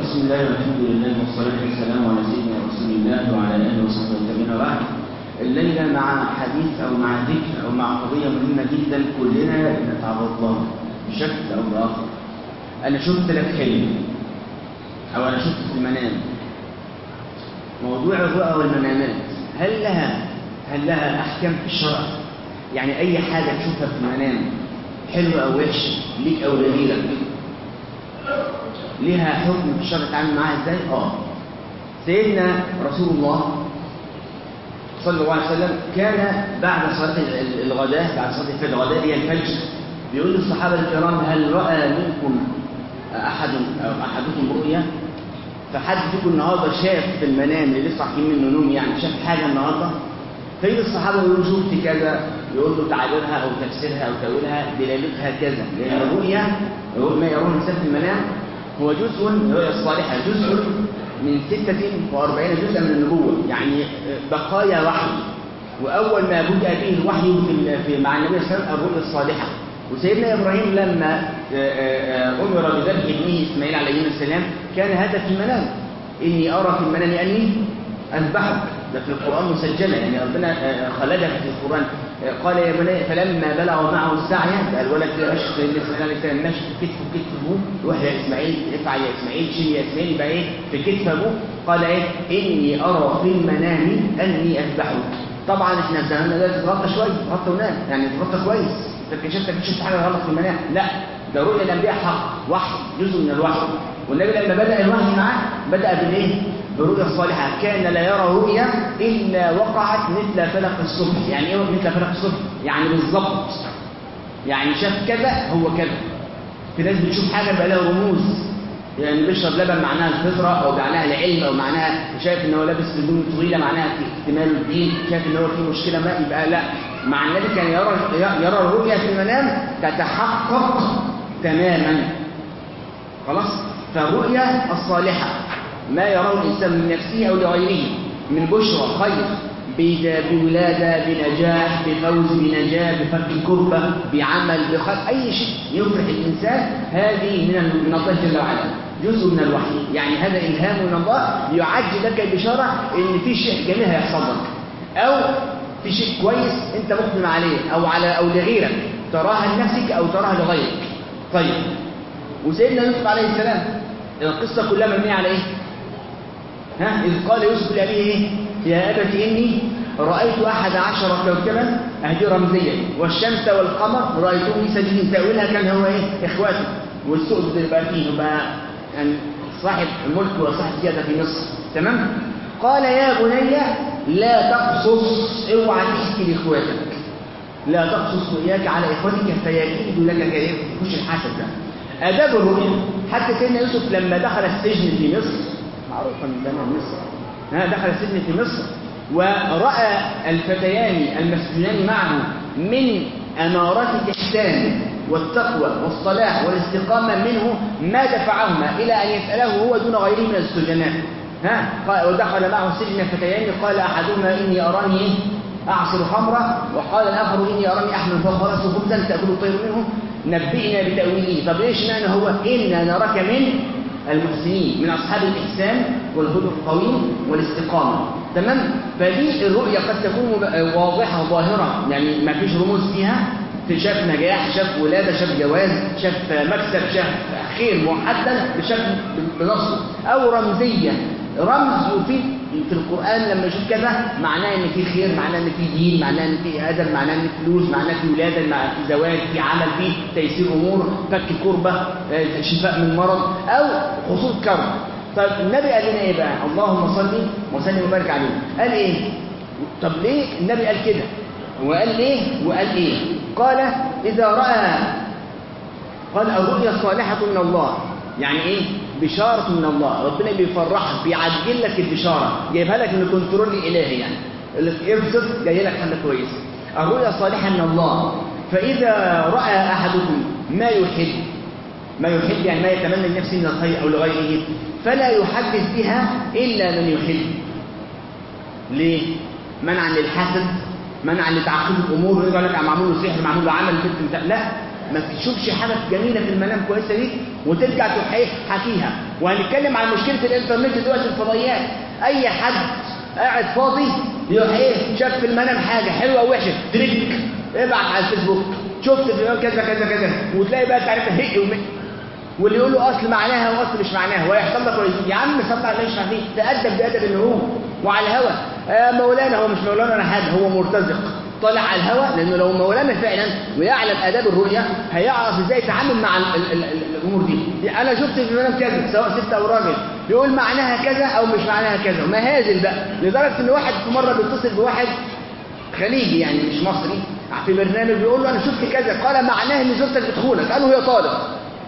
بسم الله والحمد لله والصلاة والسلام على سيدنا رسول الله وعلى آله وصحبه وسلم بعد الليلة مع حديث أو مع ذكر أو مع قضية مهمة جدا كلنا نتعرض لها بشكل أو بآخر أنا شفت لك حلم أو أنا شفت في المنام موضوع الرؤى والمنامات هل لها هل لها أحكام في الشرع؟ يعني أي حاجة تشوفها في المنام حلوة أو وحشة ليك أو لغيرك ليها حكم في الشرع تتعامل معاها ازاي؟ اه سيدنا رسول الله صلى الله عليه وسلم كان بعد صلاة الغداء بعد صلاة الفجر الغداء هي الفجر بيقول للصحابة الكرام هل رأى منكم أحد أو أحدكم رؤيا؟ فحد فيكم النهارده شاف في المنام اللي لسه صاحيين منه نوم يعني شاف حاجة النهارده فيجي الصحابة يقولوا شفت كذا يقول له تعبيرها أو تفسيرها أو تأويلها دلالتها كذا لأن الرؤيا ما يرون الإنسان في المنام هو جزء الرؤيا الصالحة جزء من 46 جزءا من النبوة يعني بقايا وحي وأول ما بدأ به الوحي في في مع النبي صلى الله عليه وسلم الرؤيا الصالحة وسيدنا إبراهيم لما أمر بذبح ابنه إسماعيل عليه السلام كان هذا في المنام إني أرى في المنام أني أذبحك ده في القرآن مسجلة يعني ربنا خلدها في القرآن قال يا بني فلما بلغ معه السعي ده الولد كده ماشي سيدنا اسماعيل عليه السلام ماشي في كتفه كتف ابوه يروح يا اسماعيل افعل يا اسماعيل شيل يا اسماعيل يبقى ايه في كتف ابوه قال ايه اني ارى في المنام اني اذبحك طبعا احنا في زماننا ده تتغطى شويه تتغطى ونام يعني تتغطى كويس انت اكتشفت شفت حاجه غلط في المنام لا ده رؤيا الانبياء حق وحي جزء من الوحي والنبي لما بدا الوحي معاه بدا بالايه بالرؤيا الصالحة كان لا يرى رؤيا إلا وقعت مثل فلق الصبح يعني إيه مثل فلق الصبح يعني بالظبط يعني شاف كذا هو كذا في ناس بتشوف حاجة بقى لها رموز يعني بيشرب لبن معناها الفطرة أو معناها العلم أو معناها شايف إن هو لابس هدوم طويلة معناها اكتمال الدين شايف إن هو في مشكلة ما يبقى لا مع النبي كان يرى يرى الرؤيا في المنام تتحقق تماما خلاص فالرؤيا الصالحة ما يراه الإنسان من نفسه أو لغيره من بشرى خير بولادة بنجاح بفوز بنجاة بفك كربة بعمل بخير أي شيء يفرح الإنسان هذه من من الله جل وعلا جزء من الوحي يعني هذا إلهام من الله يعجل لك البشارة إن في شيء جميل هيحصل لك أو في شيء كويس أنت مقدم عليه أو على أو لغيرك تراها لنفسك أو تراها لغيرك طيب وسيدنا يوسف عليه السلام القصة كلها مبنية على إيه؟ ها إذ قال يوسف لأبيه إيه؟ يا أبت إني رأيت أحد عشر كوكبا أهدي رمزية والشمس والقمر رأيتهم ساجدين تأويلها كان هو إيه؟ إخواته والسؤد اللي بقى فيه بقى يعني صاحب الملك وصاحب سيادة في مصر تمام؟ قال يا بني لا تقصص اوعى تحكي لإخواتك لا تقصص رؤياك على إخوتك فيكيد لك كيف تخش الحسد ده آداب الرؤيا حتى سيدنا يوسف لما دخل السجن في مصر معروفة من زمان مصر ها دخل السجن في مصر ورأى الفتيان المسجونان معه من أمارات الإحسان والتقوى والصلاح والاستقامة منه ما دفعهما إلى أن يسأله هو دون غيره من السجناء ها ودخل معه السجن فتيان قال أحدهما إني أراني أعصر خمرة وقال الآخر إني أراني أحمل فوق رأسه خبزا تأكل الطير منه نبئنا بتأويله طب إيش معنى هو إنا نراك من المحسنين من أصحاب الإحسان والهدى القويم والاستقامة تمام فدي الرؤية قد تكون واضحة ظاهرة يعني ما فيش رموز فيها شاف نجاح شاف ولادة شاف جواز شاف مكسب شاف خير محدد بشكل بنصه أو رمزية رمز وفي في القرآن لما يشوف كذا معناه ان في خير معناه ان في دين معناه ان في ادب معناه ان في فلوس معناه في ولاده معناه في زواج في عمل في تيسير امور فك كربه شفاء من مرض او حصول كرب طيب النبي قال لنا ايه بقى اللهم صل وسلم وبارك عليه قال ايه طب ليه النبي قال كده وقال ليه وقال ايه قال اذا راى قال الرؤيا الصالحه من الله يعني ايه بشارة من الله ربنا بيفرحك بيعجل لك البشارة جايبها لك من الكنترول الإلهي يعني ابسط جاي لك حاجة كويسة الرؤيا صالحة من الله فإذا رأى أحدكم ما يحب ما يحب يعني ما يتمنى لنفسه من الخير أو لغيره فلا يحدث بها إلا من يحب ليه؟ منعا للحسد منعا لتعقيد الأمور ويقول لك معمول له سحر معمول له عمل لا ما تشوفش حاجه جميله في المنام كويسه دي وترجع تروح ايه حكيها وهنتكلم عن مشكله الانترنت دلوقتي الفضائيات اي حد قاعد فاضي يروح ايه شاف في المنام حاجه حلوه ووحشه تريك ابعت على الفيسبوك شفت في المنام كذا كذا كذا وتلاقي بقى تعرفها هق ومق واللي يقول له اصل معناها واصل مش معناها ويحصل لك كويس يا عم صدق على مش فيه تأدب بأدب ان هو وعلى الهوى يا مولانا هو مش مولانا ولا حاجه هو مرتزق طالع على الهوى لانه لو مولانا فعلا ويعلم اداب الرؤيا هيعرف ازاي يتعامل مع ال ال ال الامور دي انا شفت في المنام كذا سواء ست او راجل يقول معناها كذا او مش معناها كذا وما هازل بقى لدرجه ان واحد في مره بيتصل بواحد خليجي يعني مش مصري في برنامج بيقول له انا شفت كذا قال معناه ان زوجتك بتخونك قال له هي طالق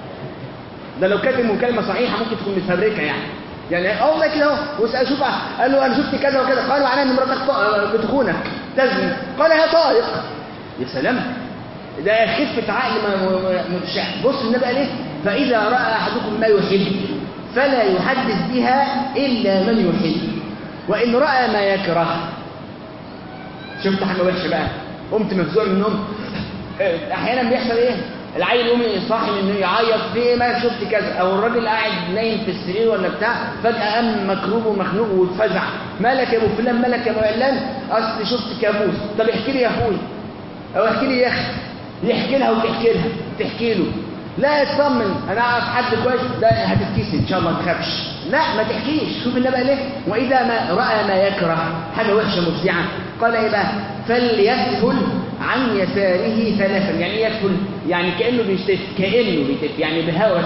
ده لو كانت المكالمه صحيحه ممكن تكون متفبركه يعني يعني اه والله كده اهو واسال شوف قال له انا شفت كذا وكذا قال معناه ان مراتك بتخونك تزني قال هي طالق يا سلام ده خفه عقل مش بص النبي قال ايه فاذا راى احدكم ما يحب فلا يحدث بها الا من يحب وان راى ما يكره شفت حاجه وحشه بقى قمت مفزوع من النوم احيانا بيحصل ايه العيل يقوم صاحي انه يعيط في ايه ما شفت كذا او الراجل قاعد نايم في السرير ولا بتاع فجاه قام مكروب ومخنوق واتفزع مالك يا ابو فلان مالك يا معلان اصل شفت كابوس طب احكي لي يا اخوي او احكي لي يا اخي يحكي لها وتحكي لها تحكي له لا اطمن انا اعرف حد كويس ده هتتكسي ان شاء الله ما تخافش لا ما تحكيش شوف النبي قال ايه واذا ما راى ما يكره حاجه وحشه مفزعه قال ايه بقى فليسهل عن يساره ثلاثا يعني ايه يسهل يعني كانه بيشتف كانه بيتف يعني بهوس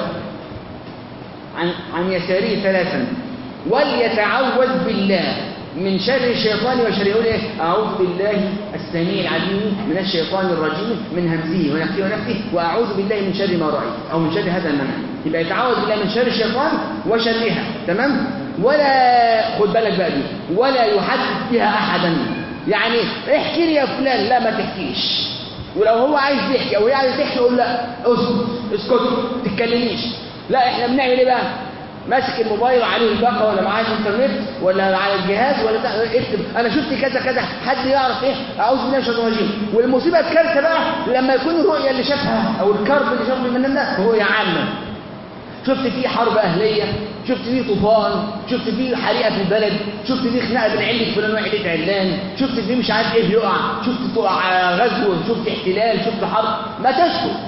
عن عن يساره ثلاثا وليتعوذ بالله من شر الشيطان وشر يقول ايه اعوذ بالله السميع العليم من الشيطان الرجيم من همزه ونفسه ونفسه واعوذ بالله من شر ما رايت او من شر هذا المنام يبقى يتعوذ بالله من شر الشيطان وشرها تمام ولا خد بالك بقى دي ولا يحدث بها احدا يعني احكي لي يا فلان لا ما تحكيش ولو هو عايز يحكي او هي عايزه تحكي يقول لا اسكت اسكت ما تتكلميش لا احنا بنعمل ايه بقى ماسك الموبايل عليه الباقه ولا معاه الانترنت ولا على الجهاز ولا اكتب انا شفت كذا كذا حد يعرف ايه اعوذ بالله من الشيطان الرجيم والمصيبه الكارثه بقى لما يكون الرؤيه اللي شافها او الكرب اللي شافه من ده رؤيه عامه شفت فيه حرب اهليه شفت فيه طوفان شفت فيه حريقه في البلد شفت فيه خناقه بين عله فلان وعله علان شفت فيه مش عارف ايه بيقع شفت غزو شفت احتلال شفت حرب ما تسكت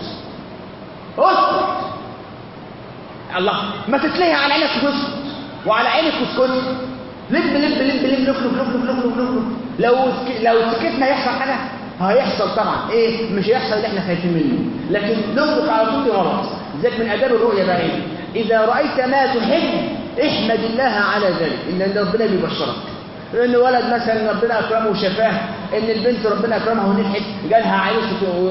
اسكت الله ما تتلهي على عينك وتسكت وعلى عينك واسكت لب لب لب لب لب لب لب لب لب لب لو لو سكتنا هيحصل حاجه هيحصل طبعا ايه مش هيحصل اللي احنا خايفين منه لكن نطلق على طول غلط ذلك من اداب الرؤيا بقى ايه اذا رايت ما تحب احمد الله على ذلك ان ربنا بيبشرك ان ولد مثلا ربنا اكرمه وشفاه ان البنت ربنا اكرمها ونجحت جالها عريس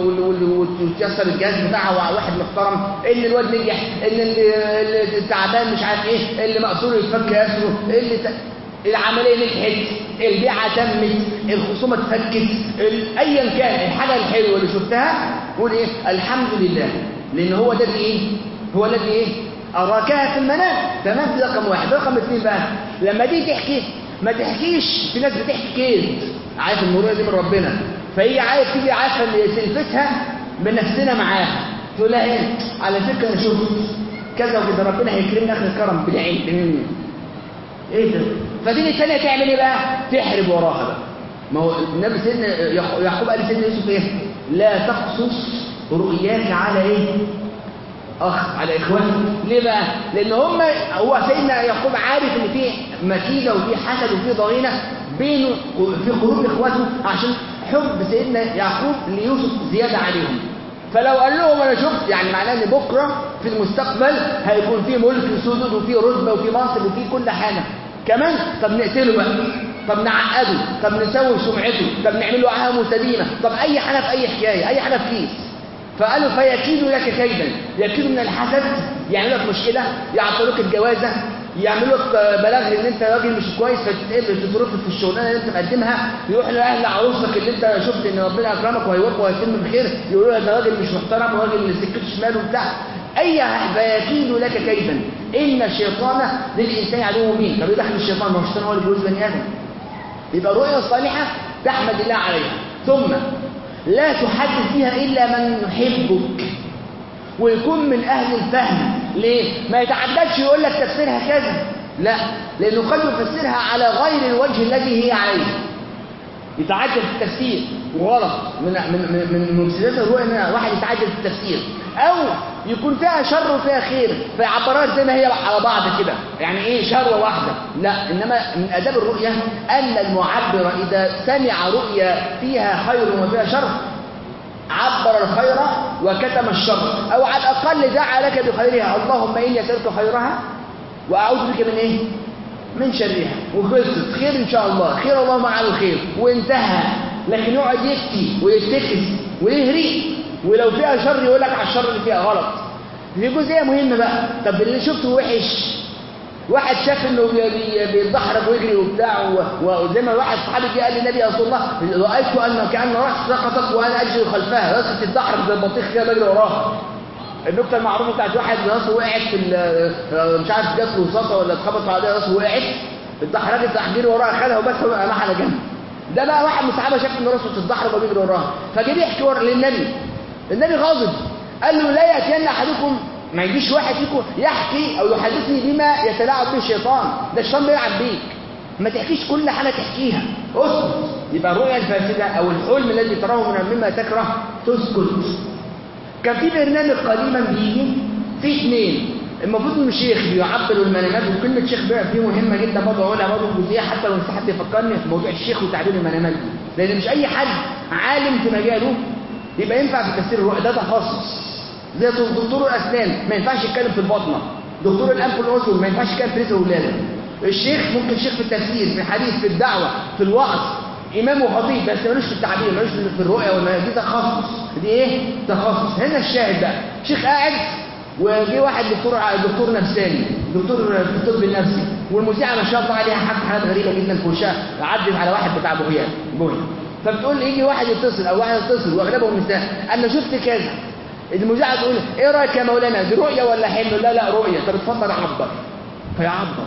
وتيسر الجهاز بتاعها واحد محترم ان الواد نجح ان اللي تعبان مش عارف ايه اللي مقصور يتفك اسره اللي ت... العمليه نجحت البيعه تمت الخصومه اتفكت ايا كان الحاجه الحلوه اللي شفتها قول ايه الحمد لله لان هو ده اللي ايه هو الذي ايه اراكها في المنام تمام ده رقم واحد رقم اثنين بقى لما دي تحكي ما تحكيش في ناس بتحكي كيد عارف المرؤيه دي من ربنا فهي عارف تيجي عارفه ان تلفتها بنفسنا معاها تقول لها ايه على فكره انا شفت كذا وكذا ربنا هيكرمنا اخر الكرم بالعين ايه ده فدي الثانيه تعمل ايه بقى تحرب وراها بقى ما هو النبي سيدنا يعقوب قال لسيدنا يوسف ايه لا تقصص رؤياك على ايه اخ على اخوانه ليه بقى لان هم هو سيدنا يعقوب عارف ان في مكيده وفي حسد وفي ضغينه بينه في قلوب اخواته عشان حب سيدنا يعقوب ليوسف زياده عليهم فلو قال لهم انا شفت يعني معناه ان بكره في المستقبل هيكون في ملك سدود وفي رتبه وفي منصب وفي كل حاجه كمان طب نقتله بقى طب نعقده طب نسوي سمعته طب نعمل له عاهه مستديمه طب اي حاجه في اي حكايه اي حاجه في كيس فقالوا فيكيد لك كيدا يكيد من الحسد يعملوا لك مشكله يعطلوك الجوازه يعملوا لك بلاغ ان انت راجل مش كويس فتتقبل تترفض في الشغلانه اللي انت مقدمها يروح لاهل عروسك اللي انت شفت ان ربنا اكرمك وهيوفقك وهيتم بخير يقولوا لك ده راجل مش محترم وراجل سكته شمال وبتاع اي فيكيد لك كيدا ان الشيطان للانسان عدو مبين طب يدخل الشيطان ما هو الشيطان هو اللي بيجوز بني ادم يبقى الرؤيا الصالحه تحمد الله عليها ثم لا تحدث فيها إلا من يحبك ويكون من أهل الفهم ليه؟ ما يتعددش يقول لك تفسيرها كذا لا لأنه قد يفسرها على غير الوجه الذي هي عليه يتعدد في التفسير وغلط من من من من مفسدات الرؤيا ان واحد يتعدد في التفسير او يكون فيها شر وفيها خير فيعبرها زي ما هي على بعض كده يعني ايه شر واحده لا انما من اداب الرؤيا ان المعبر اذا سمع رؤيا فيها خير وفيها شر عبر الخير وكتم الشر او على الاقل دعا لك بخيرها اللهم اني اسالك خيرها واعوذ بك من ايه من شرها وخلصت خير ان شاء الله خير اللهم على الخير وانتهى لكن يقعد يبكي ويفتكس ويهري ولو فيها شر يقول لك على الشر اللي فيها غلط دي جزئيه مهمه بقى طب اللي شفته وحش واحد شاف انه بي- بي- بيتدحرج ويجري وبتاع و- وزي ما واحد صحابي جه قال للنبي يا رسول الله رايت ان كان راس سقطت وانا اجري خلفها راسها تتدحرج زي البطيخ كده بجري وراها النكته المعروفه بتاعت واحد راسه وقعت في ال- مش عارف جات له رصاصه ولا اتخبط عليها راسه وقعت اتدحرجت راح جري وراها خدها وبس هو قام على جنب ده بقى واحد من الصحابه شاف ان راسه بتتدحرج وبيجري وراها فجه بيحكي ورا للنبي النبي غاضب قال له لا ياتين احدكم ما يجيش واحد فيكم يحكي او يحدثني بما يتلاعب به الشيطان ده الشيطان بيلعب بيك ما تحكيش كل حاجه تحكيها اسكت يبقى الرؤيا الفاسده او الحلم الذي تراه من مما تكره تسكت كان في برنامج قديما بيجي في اثنين المفروض ان الشيخ بيعبر المنامات وكلمه شيخ بقى فيه مهمه جدا برضه اقولها برضه جزئيه حتى لو مش حد يفكرني في موضوع الشيخ وتعبير المنامات دي لان مش اي حد عالم في مجاله يبقى ينفع في تفسير الرؤيا ده تخصص زي دكتور الاسنان ما ينفعش يتكلم في البطنه دكتور الانف والاذن ما ينفعش يتكلم في رزق الولاده الشيخ ممكن شيخ في التفسير في الحديث في الدعوه في الوعظ امام وخطيب بس ملوش في التعبير ملوش في الرؤيا ولا دي تخصص دي ايه تخصص هنا الشاهد بقى شيخ قاعد وجي واحد دكتور ع- دكتور نفساني دكتور في الطب النفسي والمذيعه ما شاء الله عليها حاجه حاجات غريبه جدا في وشها عدت على واحد بتاع بوهيان بوهيان فبتقول يجي واحد يتصل او واحد يتصل واغلبهم نساء انا شفت كذا المذيعه تقول ايه رايك يا مولانا دي رؤيه ولا حلم لا لا رؤيه طب اتفضل عبر فيعبر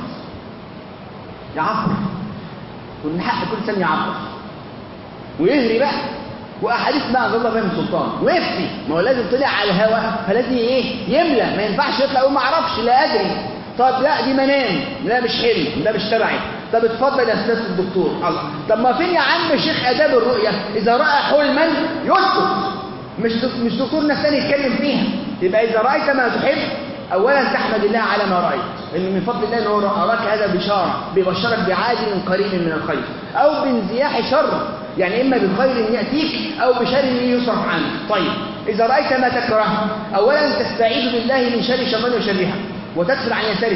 يعبر ومن حق كل انسان يعبر ويهري بقى واحاديث ما انزل الله بها من سلطان ويفتي ما هو لازم طلع على الهواء فلازم ايه يملى ما ينفعش يطلع يقول ما اعرفش لا ادري طب لا دي منام لا مش حلم ده مش تبعي طب اتفضل يا استاذ الدكتور الله طب ما فين يا عم شيخ اداب الرؤيه اذا راى حلما يسكت مش دك- مش دكتور نفساني يتكلم فيها يبقى اذا رايت ما تحب اولا تحمد الله على ما رايت ان من فضل الله ان هو اراك هذا بشاره بيبشرك بعاجل قريب من الخير او بانزياح شر يعني اما بخير ياتيك او بشر يصرف عنك طيب اذا رايت ما تكره اولا تستعيذ بالله من شر شيطان وشرها وتدفل عن يسارك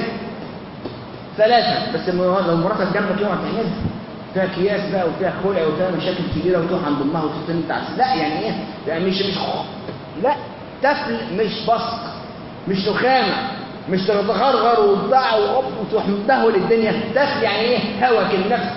ثلاثة بس لو لو مراتك جنبك يوم هتعملها فيها اكياس بقى وفيها خلع وفيها مشاكل كبيره وتروح عند امها وتستنى تعس لا يعني ايه يعني مش مش لا تفل مش بصق مش نخامه مش تغرغر وبتاع وهوب وتروح مدهول الدنيا تفل يعني ايه هوا كده نفس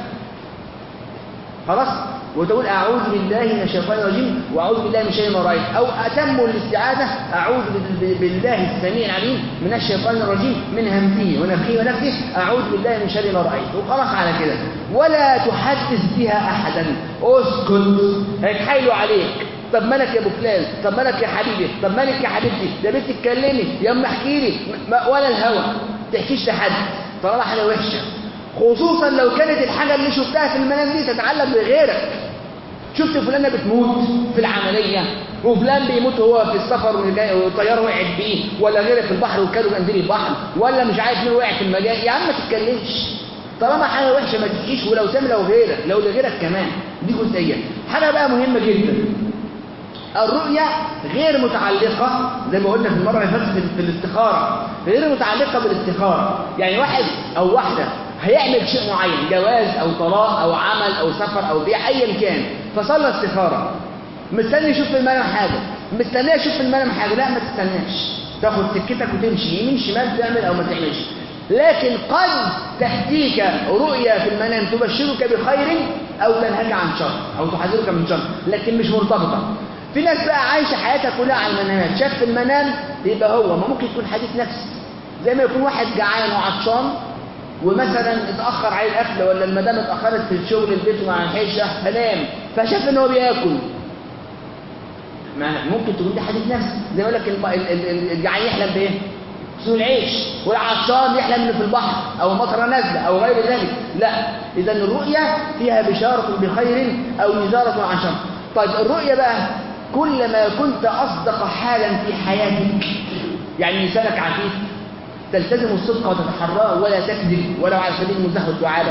خلاص وتقول اعوذ بالله من الشيطان الرجيم واعوذ بالله من شر ما رايت او اتم الاستعاذه اعوذ بال- بالله السميع العليم من الشيطان الرجيم من همزه ونفخه ونفسه اعوذ بالله من شر ما رايت وخلاص على كده ولا تحدث بها احدا اسكت هيتحايلوا عليك طب مالك يا ابو فلان طب مالك يا حبيبي طب مالك يا حبيبتي يا بنت اتكلمي يا ام احكي لي ما- ولا الهوى تحكيش لحد طالما حاجه وحشه خصوصا لو كانت الحاجة اللي شفتها في المنام دي تتعلق بغيرك شفت فلانة بتموت في العملية وفلان بيموت وهو في السفر والطيارة وقعت بيه ولا غيرك في البحر وكادوا قنديل البحر ولا مش عارف مين وقع في المجال يا عم ما تتكلمش طالما حاجة وحشة ما تحكيش ولو سام لو غيرك لو لغيرك كمان دي جزئية حاجة بقى مهمة جدا الرؤية غير متعلقة زي ما قلنا في المرة اللي فاتت في- في الاستخارة غير متعلقة بالاستخارة يعني واحد أو واحدة هيعمل شيء معين جواز أو طلاق أو عمل أو سفر أو بيع أيا كان فصلى استخارة مستني يشوف في المنام حاجة مستني يشوف في المنام حاجة لا ما تستناش تاخد سكتك وتمشي يمين شمال تعمل أو ما تعملش لكن قد تأتيك رؤيا في المنام تبشرك بخير أو تنهاك عن شر أو تحذرك من شر لكن مش مرتبطة في ناس بقى عايشة حياتها كلها على المنامات شاف في المنام يبقى هو ما ممكن يكون حديث نفس زي ما يكون واحد جعان وعطشان ومثلا اتأخر عليه الأكل ولا المدام اتأخرت في الشغل البيت وما لحقش فنام فشاف ان هو بياكل ما ممكن تكون دي حديث نفس زي ما يقول لك الم- ال- ال- ال- الجعان يحلم بايه سوء العيش والعطشان يحلم انه في البحر او مطره نازله او غير ذلك لا اذا الرؤيا فيها بشاره بخير او نذاره عن شر طيب الرؤيا بقى كلما كنت اصدق حالا في حياتك يعني لسانك عفيف تلتزم الصدق وتتحراه ولا تكذب ولو على سبيل المزاح والدعابه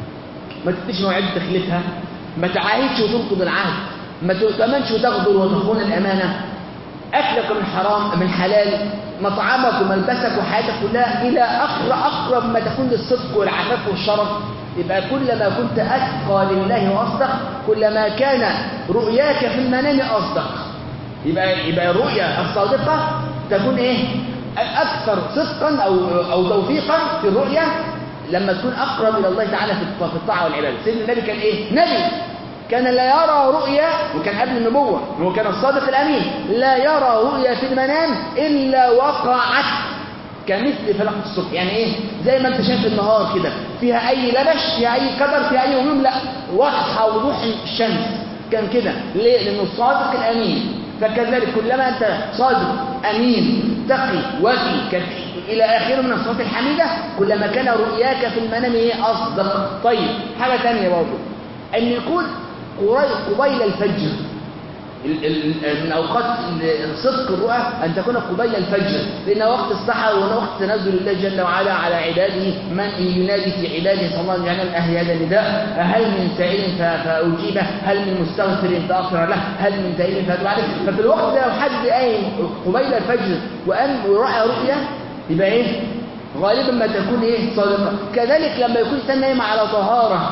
ما تديش مواعيد تخلفها ما تعاهدش وتنقض العهد ما تؤتمنش وتغدر وتخون الامانه اكلك من حرام من حلال مطعمك وملبسك وحياتك كلها الى اقرب اقرب ما تكون للصدق والعفاف والشرف يبقى كلما كنت اتقى لله واصدق كلما كان رؤياك في المنام اصدق يبقى يبقى الرؤيا الصادقه تكون ايه اكثر صدقا او او توفيقا في الرؤيا لما تكون اقرب الى الله تعالى في الط- في الطاعه والعباده سيدنا النبي كان ايه نبي كان لا يرى رؤيا وكان قبل النبوه هو كان الصادق الامين لا يرى رؤيا في المنام الا وقعت كمثل فلق الصبح يعني ايه زي ما انت شايف النهار كده فيها اي لبش فيها اي قدر فيها اي غيوم لا واضحه وضوح الشمس كان كده ليه لانه الصادق الامين فكذلك كلما انت صادق امين تقي وفي كف- الى اخره من الصفات الحميده كلما كان رؤياك في المنام ايه اصدق طيب حاجه ثانيه برضه ان يكون قري- قبيل الفجر ال- ال- من اوقات ال- صدق الرؤى ان تكون قبيل الفجر لان وقت السحر ووقت تنزل الله جل وعلا على عباده من ينادي في عباده صلى الله عليه وسلم اهل هذا النداء هل من سائل ف- فاجيبه هل من مستغفر فاغفر له هل من تائب فاتوب عليه ففي الوقت ده لو حد قايم قبيل الفجر وقام وراى رؤيا يبقى ايه غالبا ما تكون ايه صادقه كذلك لما يكون انسان نايم على طهاره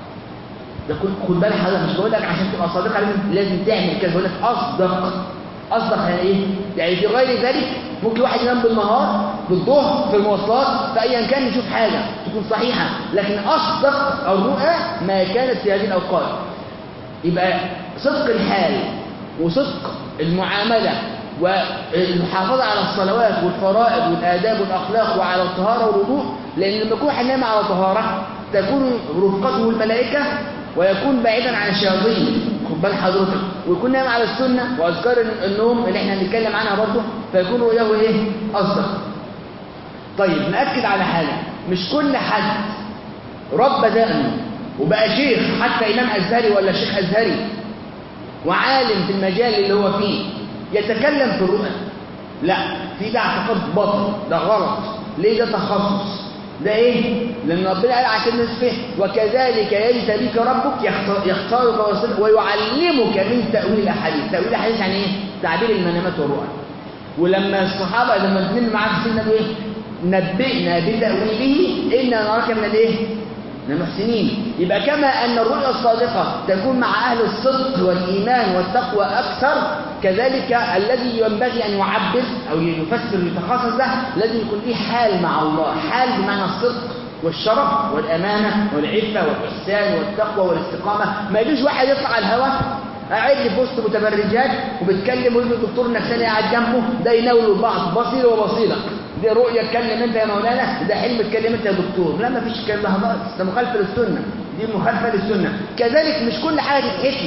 ده كل خد بالك حضرتك مش بقول لك عشان تبقى صادقه لازم لازم تعمل كذا بقول لك اصدق اصدق يعني ايه؟ يعني في غير ذلك ممكن واحد ينام بالنهار بالظهر في المواصلات في ايا كان يشوف حاجه تكون صحيحه لكن اصدق الرؤى ما كانت في هذه الاوقات يبقى صدق الحال وصدق المعامله والمحافظه على الصلوات والفرائض والاداب والاخلاق وعلى الطهاره والوضوء لان لما يكون واحد نايم على طهاره تكون رفقته الملائكه ويكون بعيدا عن الشياطين خد بال حضرتك ويكون نايم على السنه واذكار النوم اللي احنا هنتكلم عنها برضه فيكون رؤياه ايه اصدق طيب ناكد على حاجه مش كل حد رب دقنه وبقى شيخ حتى امام ازهري ولا شيخ ازهري وعالم في المجال اللي هو فيه يتكلم في الرؤى لا في ده اعتقاد باطل ده غلط ليه ده تخصص ده ايه لان ربنا قال عشان الناس فيه وكذلك يجتبيك ربك يختار- يختارك ويصلك ويعلمك من تاويل الاحاديث تاويل الاحاديث يعني ايه تعبير المنامات والرؤى ولما الصحابه لما الاثنين معاه في السنه ايه نبئنا بتاويله انا نراك من الايه من المحسنين يبقى كما أن الرؤيا الصادقة تكون مع أهل الصدق والإيمان والتقوى أكثر كذلك الذي ينبغي أن يعبر أو يفسر ويتخصص ده لازم يكون ليه حال مع الله حال بمعنى الصدق والشرف والأمانة والعفة والإحسان والتقوى والاستقامة ما يجيش واحد يطلع على الهواء قاعد لي في وسط متبرجات وبيتكلم ويجي الدكتور النفساني قاعد جنبه ده يناول بعض بصير وبصيرك دي رؤية اتكلم انت يا مولانا ده حلم اتكلم انت يا دكتور لا ما فيش الكلام ده خالص ده مخالفة للسنة دي مخالفة للسنة كذلك مش كل حاجة تتحكي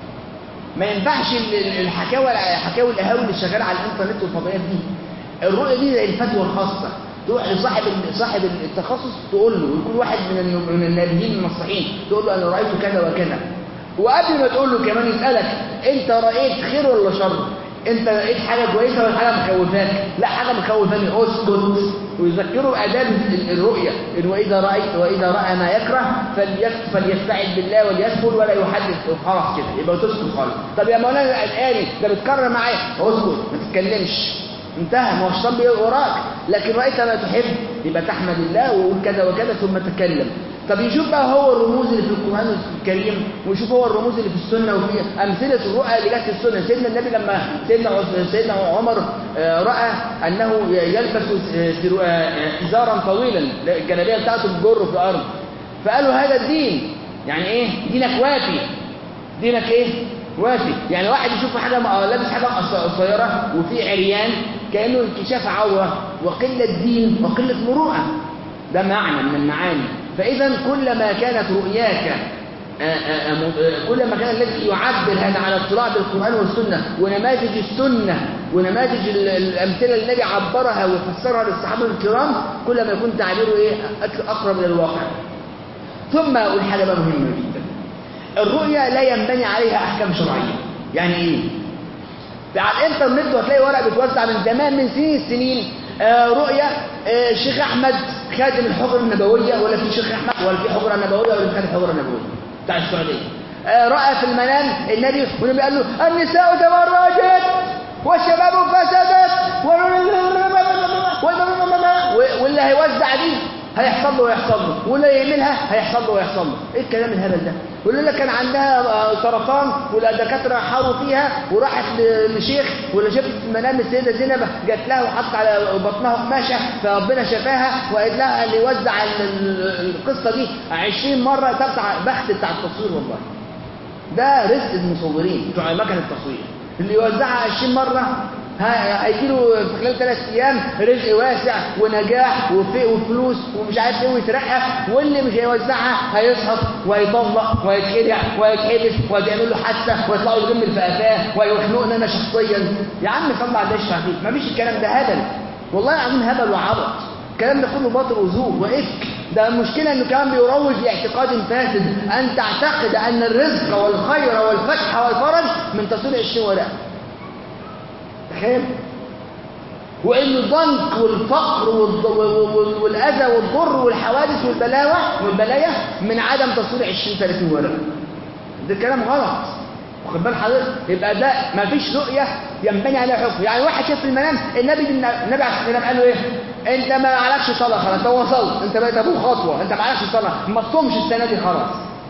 ما ينفعش ال- ال- الحكاوي حكاوي القهاوي اللي شغاله على الانترنت والفضائيات دي الرؤيه دي زي الفتوى الخاصه تروح لصاحب ال- صاحب التخصص تقول له ويكون واحد من الن- من النابهين المنصحين تقول له انا رايت كذا وكذا وقبل ما تقول له كمان يسالك انت رايت خير ولا شر انت لقيت حاجه كويسه ولا حاجه مخوفاك لا حاجه مخوفاني اسكت ويذكره باداب ال- الرؤيه ان واذا رايت واذا راى ما يكره فليس- فليستعذ بالله وليسكت ولا يحدث خلاص كده يبقى تسكت خالص طب يا مولانا قلقاني ده بتكرر معايا اسكت ما تتكلمش انتهى ما هو الشيطان بيقول وراك لكن رايت ما تحب يبقى تحمد الله وقول كذا وكذا ثم تكلم طب يشوف بقى هو الرموز اللي في القران الكريم ويشوف هو الرموز اللي في السنه وفي امثله الرؤى اللي جت في السنه سيدنا النبي لما سيدنا عث- سيدنا عمر آه، راى انه يلبس آه، سرو- آه، ازارا طويلا الجلابيه بتاعته بتجر في الارض فقالوا هذا الدين يعني ايه دينك وافي دينك ايه وافي يعني واحد يشوف حاجه م- آه، لابس حاجه قص- قصيره وفي عريان كانه انكشاف عوره وقله دين وقله مروءه ده معنى من المعاني فاذا كلما كانت رؤياك كل ما كان الذي يعبر هذا على اطلاع بالقرآن والسنة ونماذج السنة ونماذج الأمثلة اللي النبي عبرها وفسرها للصحابة الكرام كل ما يكون تعبيره إيه أقرب إلى الواقع ثم أقول حاجة بقى مهمة جدا الرؤية لا ينبني عليها أحكام شرعية يعني إيه؟ على الإنترنت وهتلاقي ورق بيتوزع من زمان من سنين السنين آه رؤية آه الشيخ أحمد خادم الحجرة النبوية ولا في شيخ أحمد ولا في حجرة نبوية ولا في خادم الحجرة النبوية بتاع السعودية آه رأى في المنام النبي والنبي قال له النساء تبرجت والشباب فسدت واللي هيوزع دي هيحصل له ويحصل له واللي يعملها هيحصل له ويحصل له ايه الكلام الهبل ده يقول لك كان عندها سرطان ولا دكاتره حاروا فيها وراحت لشيخ ولا شافت في المنام السيده زينب جات لها وحطت على بطنها قماشه فربنا شفاها وقالت لها اللي يوزع القصه دي 20 مره تبع بخت بتاع التصوير والله ده رزق المصورين بتوع مكن التصوير اللي يوزعها 20 مره هيجي له في خلال ثلاث ايام رزق واسع ونجاح وفلوس ومش عارف ايه ويترقى واللي مش هيوزعها هيسقط وهيطلق وهيتخدع وهيتحبس وهيعمل له حادثه ويطلعوا يجمل في قفاه ويخنقني انا شخصيا يا عم صل على النبي فيك مفيش الكلام ده هبل والله العظيم هبل وعبط الكلام ده كله باطل وزور وافك ده المشكلة انه كمان بيروج لاعتقاد فاسد ان تعتقد ان الرزق والخير والفتح والفرج من تصوير 20 ورقة تخيل وان الضنك والفقر والاذى والضر والحوادث والبلاوة والبلايا من عدم تصوير 20 30 ورقة ده كلام غلط واخد بال حضرتك يبقى ده ما فيش رؤيه ينبني عليها حكم يعني واحد شاف في المنام النبي النبي عليه الصلاه والسلام قال له ايه انت ما عليكش صلاه خلاص انت وصلت انت بقيت ابو خطوه انت ما عليكش صلاه ما تصومش السنه دي خلاص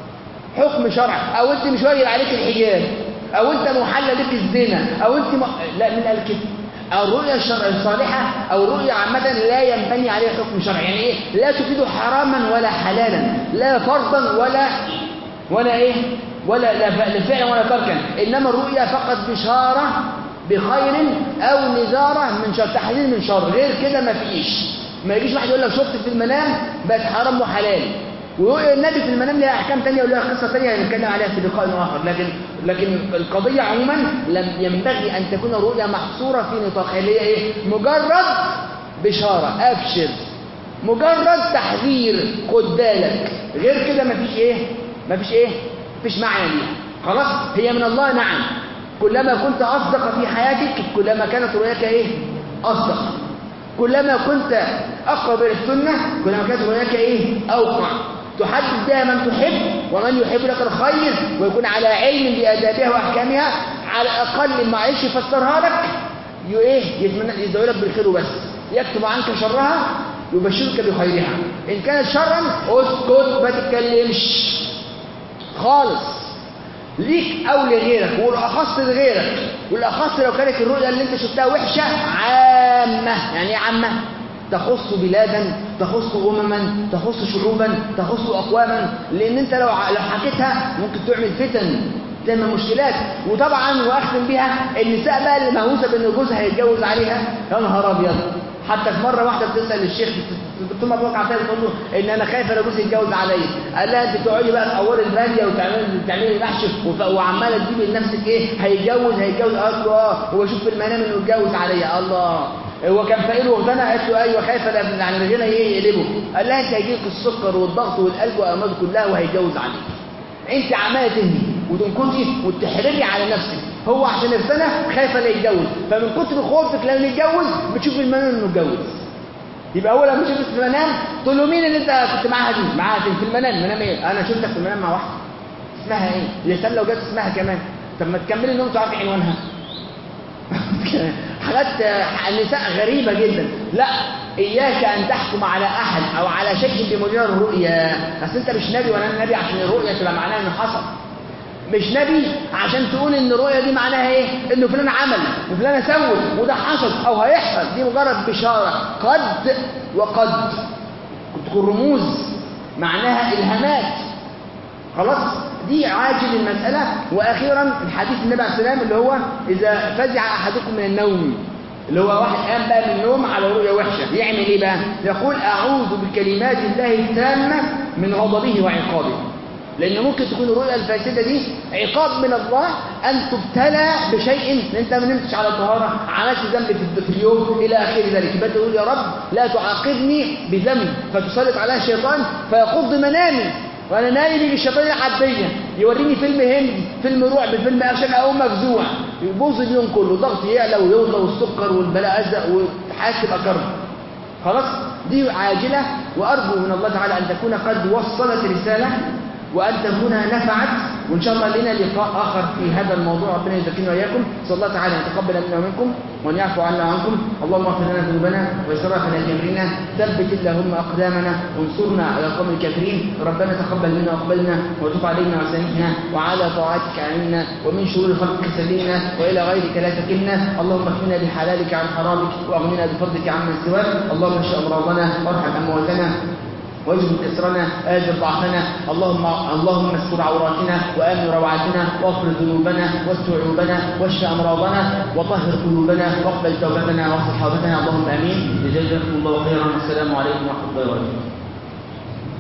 حكم شرعي او انت مش واجب عليك الحجاب او انت محلل لك الزنا او انت م... لا من قال كده الرؤيا الشرع الصالحة أو الرؤيا عامة لا ينبني عليها حكم شرعي يعني إيه لا تفيد حراما ولا حلالا لا فرضا ولا ولا إيه ولا لا فعلا ولا تركا إنما الرؤيا فقط بشارة بخير أو نذارة من شر تحذير من شر غير كده ما فيش ما يجيش واحد يقول لك شفت في المنام بقت حرام وحلال ورؤيا النبي في المنام لها احكام ثانيه ولها قصه ثانيه هنتكلم عليها في لقاء اخر لكن لكن القضيه عموما لم ينبغي ان تكون الرؤيا محصوره في نطاقها اللي هي ايه مجرد بشاره ابشر مجرد تحذير خد بالك غير كده مفيش ايه مفيش ايه مفيش معنى ليها خلاص هي من الله نعم كلما كنت اصدق في حياتك كلما كانت رؤياك ايه اصدق كلما كنت اقرب الى السنه كلما كانت رؤياك ايه اوقع تحدث بها من تحب ومن يحب لك الخير ويكون على علم بآدابها وأحكامها على الأقل ما عيش يفسرها لك ايه يتمنى يدعو لك بالخير وبس يكتب عنك شرها يبشرك بخيرها إن كانت شرا اسكت ما تتكلمش خالص ليك أو لغيرك والأخص لغيرك والأخص لو كانت الرؤية اللي انت شفتها وحشة عامة يعني ايه عامة تخص بلادا تخص أمما تخص شعوبا تخص أقواما لأن أنت لو لو حكيتها ممكن تعمل فتن تعمل مشكلات وطبعا وأختم بيها النساء بقى اللي مهووسة بأن جوزها هيتجوز عليها يا نهار أبيض حتى في مرة واحدة بتسأل الشيخ الدكتور مبروك عطيه تقول له إن أنا خايفة لو جوزي يتجوز عليا قال لها أنت تقعدي بقى تقوري البادية وتعملي تعملي محشي وعمالة تجيبي لنفسك إيه هيتجوز هيتجوز قالت له أه هو شوف في المنام إنه يتجوز عليا الله هو كان فقير واغتنى قالت له ايوه خايفه عن الغنى ايه يقلبه قال لها انت هيجيلك السكر والضغط والقلب والامراض كلها وهيتجوز عليك انت عماله تنهي وتنكدي وتحرجي على نفسك هو عشان اغتنى خايفه لا يتجوز فمن كتر خوفك لما يتجوز بتشوف المنام انه اتجوز يبقى اول لما شفت في المنام تقول له مين اللي انت كنت معاها دي معاها دي في المنام منام ايه انا شفتك في المنام مع واحده اسمها ايه يا سلام لو جت اسمها كمان طب ما تكملي النوم تعرفي عنوانها حاجات النساء غريبة جدا لا إياك أن تحكم على أحد أو على شيء بمجرد الرؤيا بس أنت مش نبي ولا نبي عشان الرؤيا تبقى معناها إنه حصل مش نبي عشان تقول إن الرؤيا دي معناها إيه إنه فلان عمل وفلان سوى وده حصل أو هيحصل دي مجرد بشارة قد وقد تكون رموز معناها إلهامات خلاص دي عاجل المسألة وأخيرا الحديث النبي عليه السلام اللي هو إذا فزع أحدكم من النوم اللي هو واحد قام بقى من النوم على رؤية وحشة يعمل إيه بقى يقول أعوذ بكلمات الله التامة من غضبه وعقابه لأن ممكن تكون الرؤيا الفاسدة دي عقاب من الله أن تبتلى بشيء أنت ما نمتش على الطهارة عملت ذنب في- في اليوم إلى آخر ذلك يبقى تقول يا رب لا تعاقبني بذنب فتسلط عليها الشيطان فيقض منامي وانا نايم يجي الشيطان يلعب بيا يوريني فيلم هندي فيلم رعب فيلم اكشن اقوم مفزوع يبوظ اليوم كله ضغطي يعلى ويوطى والسكر والبلاء ازرق وحاسس تبقى كرب خلاص دي عاجله وارجو من الله تعالى ان تكون قد وصلت رساله وان تكون نفعت وان شاء الله لنا لقاء اخر في هذا الموضوع ربنا يزكينا واياكم نسال الله تعالى ان يتقبل منا ومنكم وان يعفو عنا وعنكم اللهم اغفر لنا ذنوبنا واسرافنا في امرنا ثبت اللهم اقدامنا وانصرنا على القوم الكافرين ربنا تقبل منا واقبلنا وتب علينا وسامحنا وعلى طاعتك اعنا ومن شرور خلقك سلمنا والى غيرك لا تكلنا اللهم اكفنا بحلالك عن حرامك واغننا بفضلك عمن سواك اللهم اشف امراضنا وارحم امواتنا واجبر كسرنا آجر ضعفنا اللهم اللهم استر عوراتنا وآمن روعاتنا واغفر ذنوبنا واستر عيوبنا واشف أمراضنا وطهر قلوبنا واقبل توبتنا واصلح حوبتنا اللهم آمين جزاكم الله خيرا والسلام عليكم ورحمة الله وبركاته